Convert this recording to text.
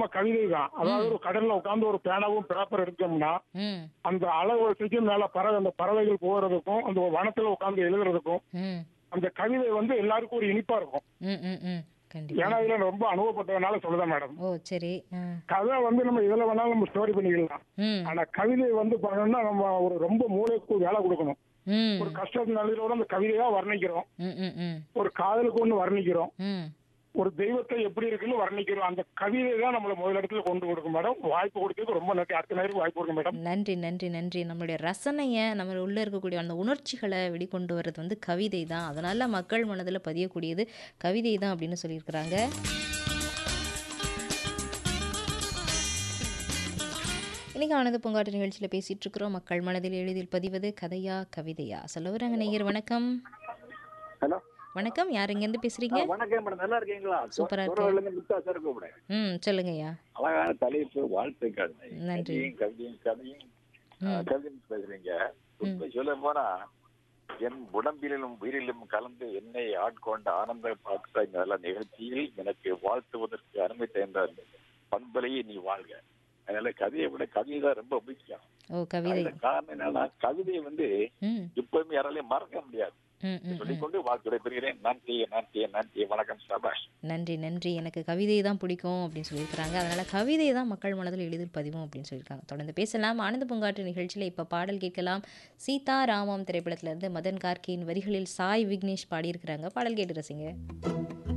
நம்ம கவிதை தான் அதாவது ஒரு கடல்ல உட்கார்ந்து ஒரு பேனாவும் பேப்பர் எடுத்தோம்னா ம் அந்த அளவுக்கு மேல பறவை அந்த பறவைகள் போகிறதுக்கும் அந்த வனத்துல உட்கார்ந்து எழுதுறதுக்கும் ம் அந்த கவிதை வந்து எல்லாருக்கும் ஒரு இனிப்பா இருக்கும் ம் ம் ம் கண்டிப்பா ஏன்னா இதுல ரொம்ப அனுபவப்பட்டதுனால சொல்லுதேன் மேடம் ஓ சரி ஆ கதை வந்து நம்ம இதுல வேணாலும் நம்ம ஸ்டோரி பண்ணிக்கலாம் ம் ஆனா கவிதை வந்து பண்ணணும்னா நம்ம ஒரு ரொம்ப மூளைக்கு வேலை கொடுக்கணும் ம் ஒரு கஷ்டத்து நிலையோட அந்த கவிதையா வர்ணிக்கிறோம் ம் ம் ம் ஒரு காதலுக்கு ஒண்ணு வர்ணிக்கிறோம் ம் ஒரு தெய்வத்தை எப்படி இருக்குன்னு வர்ணிக்கிறோம் அந்த கவிதை தான் நம்மள முதலிடத்துல கொண்டு கொடுக்கும் மேடம் வாய்ப்பு கொடுத்ததுக்கு ரொம்ப நன்றி அடுத்த நேரம் வாய்ப்பு கொடுக்கும் மேடம் நன்றி நன்றி நன்றி நம்மளுடைய ரசனையை நம்ம உள்ள இருக்கக்கூடிய அந்த உணர்ச்சிகளை வெளிக்கொண்டு வர்றது வந்து கவிதை தான் அதனால மக்கள் மனதில் பதியக்கூடியது கவிதை தான் அப்படின்னு சொல்லியிருக்கிறாங்க இன்னைக்கு ஆனந்த பூங்காட்டு நிகழ்ச்சியில் பேசிட்டு இருக்கிறோம் மக்கள் மனதில் எளிதில் பதிவது கதையா கவிதையா சொல்ல வராங்க நேயர் வணக்கம் ஹலோ வணக்கம் யார் இங்கேருந்து பேசுறீங்க வணக்கம் மேடம் நல்லா இருக்கீங்களா சூப்பரா இருக்கு. இருக்கு முத்தா சார் கூப்பிடுறேன் ம் சொல்லுங்கய்யா அழகான தலைப்பு வாழ்த்துக்கள் நன்றி. கவிதையும் கவிதையும் கதையும் ம். கவிதையும் பேசுறீங்க உண்மை சொல்ல போனா என் உடம்பிலும் உயிரிலும் கலந்து என்னை ஆட்கொண்ட ஆனந்த பாக்ஸா இந்த நல்ல நிகழ்ச்சியில் எனக்கு வாழ்த்துவதற்கு அருமை தேர்ந்தார் பண்பலையே நீ வாழ்க அதனால கதையை விட கவிதை தான் ரொம்ப முக்கியம் ஓ கவிதை அதுல காரணம் என்னன்னா கவிதையை வந்து ம் எப்பவுமே யாராலையும் மறக்க முடியாது ம் ம் ம் சொல்லிக்கொண்டு வாழ்த்துறை பெறுகிறேன் நன்றி நன்றி நன்றி வணக்கம் சபாஷ் நன்றி நன்றி எனக்கு கவிதை தான் பிடிக்கும் அப்படின்னு சொல்லியிருக்கிறாங்க அதனால் கவிதை தான் மக்கள் மனதில் எளிதில் பதிவும் அப்படின்னு சொல்லியிருக்காங்க தொடர்ந்து பேசலாம் ஆனந்த பூங்காற்று நிகழ்ச்சியில் இப்போ பாடல் கேட்கலாம் சீதா ராமம் திரைப்படத்திலிருந்து மதன் கார்கேயின் வரிகளில் சாய் விக்னேஷ் பாடியிருக்கிறாங்க பாடல் கேட்டு ரசிங்க